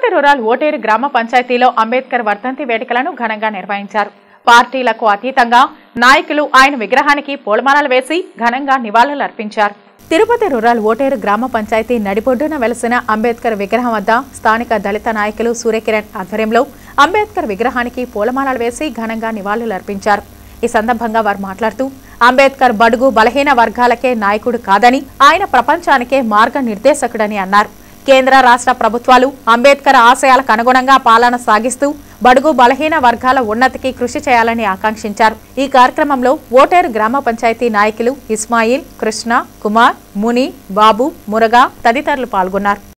rural voter గ్రామ పంచాయతీలో అంబేద్కర్ వర్ధంతి వేడుకలను ఘనంగా నిర్వహించారు పార్టీలకు అతీతంగా నాయకులు ఆయన విగ్రహానికి పూలమాలలు వేసి ఘనంగా నివాళులర్పించారు తిరుపతి రూరల్ ఓటేరు గ్రామ పంచాయతీ నడిబొడ్డున వెలసిన అంబేద్కర్ విగ్రహం వద్ద స్థానిక దళిత నాయకులు సూర్యకిరణ్ ఆధ్వర్యంలో అంబేద్కర్ విగ్రహానికి పూలమాలలు వేసి ఘనంగా నివాళులర్పించారు ఈ సందర్భంగా వారు మాట్లాడుతూ అంబేద్కర్ బడుగు బలహీన వర్గాలకే నాయకుడు కాదని ఆయన ప్రపంచానికే మార్గనిర్దేశకుడని అన్నారు కేంద్ర రాష్ట్ర ప్రభుత్వాలు అంబేద్కర్ ఆశయాలకు అనుగుణంగా పాలన సాగిస్తూ బడుగు బలహీన వర్గాల ఉన్నతికి కృషి చేయాలని ఆకాంక్షించారు ఈ కార్యక్రమంలో ఓటేరు గ్రామ పంచాయతీ నాయకులు ఇస్మాయిల్ కృష్ణ కుమార్ ముని బాబు మురగా తదితరులు పాల్గొన్నారు